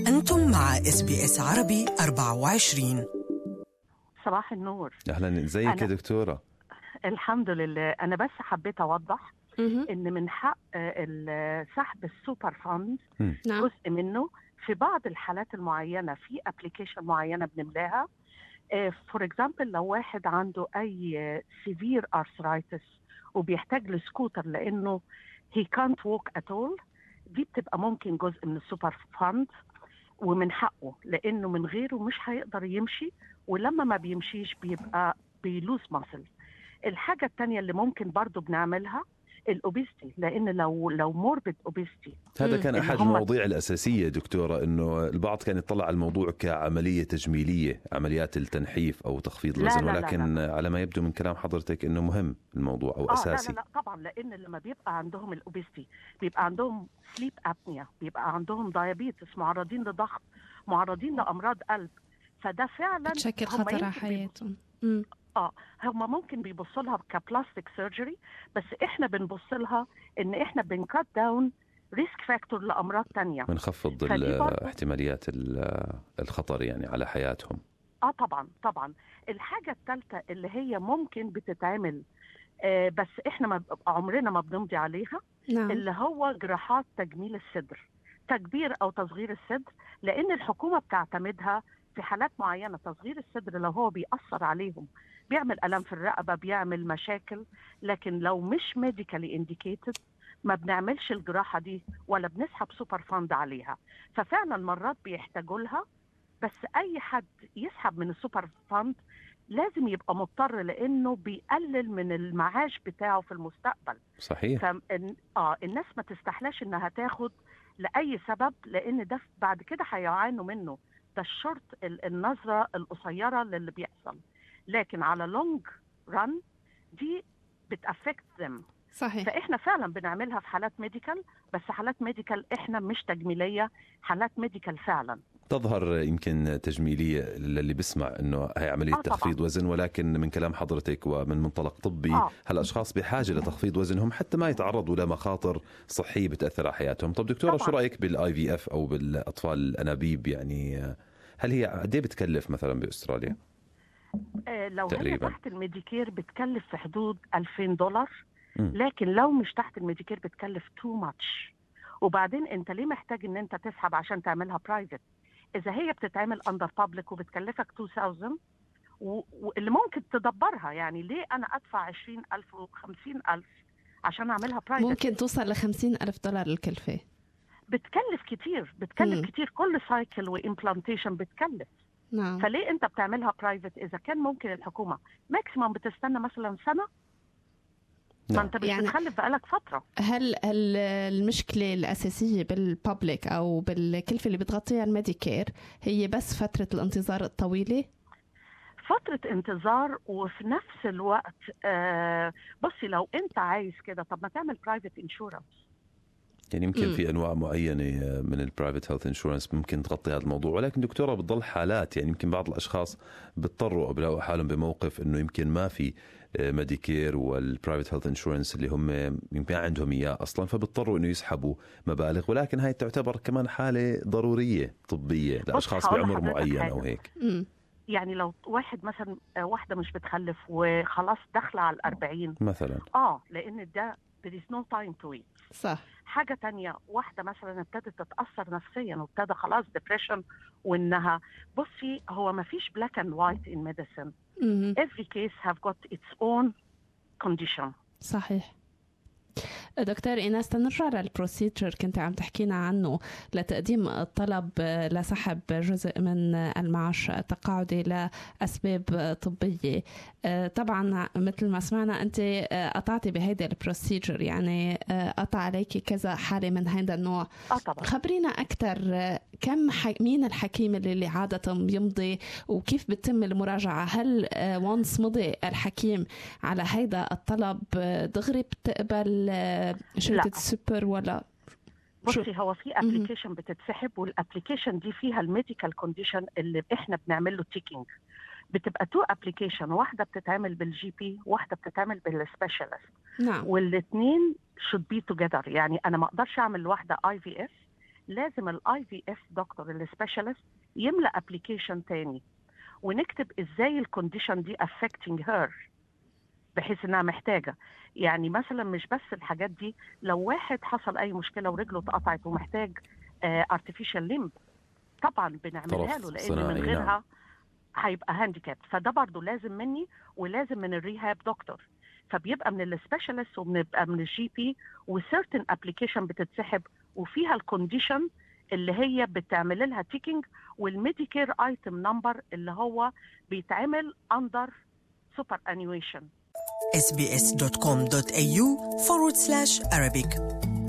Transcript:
أنتم مع اس بي اس عربي 24 صباح النور اهلا ازيك يا أنا- دكتوره الحمد لله انا بس حبيت اوضح مهم. ان من حق آه، ال- سحب السوبر فاند نعم جزء منه في بعض الحالات المعينه في ابلكيشن معينه بنملاها فور اكزامبل لو واحد عنده اي سيفير ارثرايتس وبيحتاج لسكوتر لانه هي كانت ووك ات اول دي بتبقى ممكن جزء من السوبر فاند ومن حقه لانه من غيره مش هيقدر يمشي ولما ما بيمشيش بيبقى بيلوز ماسل الحاجه الثانيه اللي ممكن برضو بنعملها الاوبيستي لان لو لو موربيد اوبيستي هذا مم. كان اللي احد هم- المواضيع الاساسيه دكتوره انه البعض كان يطلع على الموضوع كعمليه تجميليه عمليات التنحيف او تخفيض لا، الوزن لا، لا، ولكن على ما يبدو من كلام حضرتك انه مهم الموضوع او اه اساسي لا لا لا طبعا لان لما بيبقى عندهم الاوبيستي بيبقى عندهم سليب ابنيا بيبقى عندهم دايابيتس معرضين لضغط معرضين لامراض قلب فده فعلا بتشكل هم خطر على يمكن بيبقوا- حياتهم مم. هم ممكن بيبصوا لها كبلاستيك سيرجري بس احنا بنبص لها ان احنا بنكت داون ريسك فاكتور لامراض تانية بنخفض فدي ال- برضو- احتماليات ال- الخطر يعني على حياتهم اه طبعا طبعا الحاجه الثالثه اللي هي ممكن بتتعمل آه بس احنا ما عمرنا ما بنمضي عليها نعم اللي هو جراحات تجميل الصدر تكبير او تصغير الصدر لان الحكومه بتعتمدها في حالات معينه تصغير الصدر لو هو بيأثر عليهم بيعمل الم في الرقبه بيعمل مشاكل لكن لو مش ميديكالي انديكيتد ما بنعملش الجراحه دي ولا بنسحب سوبر فاند عليها ففعلا مرات بيحتاجوا لها بس اي حد يسحب من السوبر فاند لازم يبقى مضطر لانه بيقلل من المعاش بتاعه في المستقبل صحيح فإن اه الناس ما تستحلاش انها تاخد لاي سبب لان ده بعد كده هيعانوا منه ده الشرط ال- النظره القصيره للي بيحصل لكن على لونج ران دي بتافكت ذم صحيح فاحنا فعلا بنعملها في حالات ميديكال بس حالات ميديكال احنا مش تجميليه حالات ميديكال فعلا تظهر يمكن تجميليه للي بيسمع انه هي عمليه آه طبعاً. تخفيض وزن ولكن من كلام حضرتك ومن منطلق طبي آه. هالاشخاص بحاجه لتخفيض وزنهم حتى ما يتعرضوا لمخاطر صحيه بتاثر على حياتهم طب دكتوره طبعاً. شو رايك بالاي في اف او بالاطفال الانابيب يعني هل هي قد ايه بتكلف مثلا باستراليا آه لو تقريباً. هي تحت الميديكير بتكلف في حدود 2000 دولار مم. لكن لو مش تحت الميديكير بتكلف تو ماتش وبعدين انت ليه محتاج ان انت تسحب عشان تعملها برايفت اذا هي بتتعمل اندر بابليك وبتكلفك 2000 و- واللي ممكن تدبرها يعني ليه انا ادفع 20000 و50000 عشان اعملها برايفت ممكن توصل ل ألف دولار الكلفة بتكلف كتير بتكلف مم. كتير كل سايكل وامبلانتيشن بتكلف نعم فليه انت بتعملها برايفت اذا كان ممكن الحكومه ماكسيمم بتستنى مثلا سنه ما نعم. انت مش يعني- بتخلف بقالك فتره هل ال- المشكلة الأساسية بالبابليك أو بالكلفة اللي بتغطيها الميديكير هي بس فترة الانتظار الطويلة؟ فترة انتظار وفي نفس الوقت آه بصي لو انت عايز كده طب ما تعمل برايفت انشورنس يعني يمكن مم. في انواع معينه من البرايفت هيلث انشورنس ممكن تغطي هذا الموضوع ولكن دكتوره بتضل حالات يعني يمكن بعض الاشخاص بيضطروا او بيلاقوا حالهم بموقف انه يمكن ما في ميديكير والبرايفت هيلث انشورنس اللي هم يمكن ما عندهم اياه اصلا فبيضطروا انه يسحبوا مبالغ ولكن هاي تعتبر كمان حاله ضروريه طبيه لاشخاص هقول بعمر لحضرتك معين حاجة. او هيك مم. يعني لو واحد مثلا آه، واحدة مش بتخلف وخلاص داخلة على الأربعين مثلا اه لأن ده there is no time to wait صح حاجة تانية واحدة مثلا ابتدت تتأثر نفسيا وابتدى خلاص depression وإنها بصي هو ما فيش black and white in medicine مم. every case have got its own condition صحيح دكتور إيناس تنرجع للبروسيجر كنت عم تحكينا عنه لتقديم الطلب لسحب جزء من المعاش التقاعدي لأسباب طبية طبعا مثل ما سمعنا أنت قطعتي بهيدا البروسيجر يعني قطع عليك كذا حالة من هذا النوع اه طبعا خبرينا أكثر كم ح... مين الحكيم اللي عادة بيمضي وكيف بتتم المراجعة هل وانس مضي الحكيم على هيدا الطلب دغري بتقبل شركة لا. السوبر ولا بصي هو في ابلكيشن بتتسحب والابلكيشن دي فيها الميديكال كونديشن اللي احنا بنعمل له تيكينج بتبقى تو ابلكيشن واحده بتتعمل بالجي بي واحده بتتعمل بالسبيشالست نعم والاثنين should be together يعني انا ما اقدرش اعمل واحده اي في اف لازم الاي في اف دكتور السبيشالست يملى ابلكيشن تاني ونكتب ازاي الكونديشن دي affecting her بحيث انها محتاجه يعني مثلا مش بس الحاجات دي لو واحد حصل اي مشكله ورجله اتقطعت ومحتاج ارتفيشال ليمب طبعا بنعملها طرف له لان صناعي، من نعم. غيرها هيبقى هانديكاب فده برضو لازم مني ولازم من الريهاب دكتور فبيبقى من السبيشالست وبنبقى من الجي بي وسيرتن ابلكيشن بتتسحب وفيها الكونديشن اللي هي بتعمل لها تيكينج والميديكير ايتم نمبر اللي هو بيتعمل اندر سوبر انيويشن sbs.com.au forward slash Arabic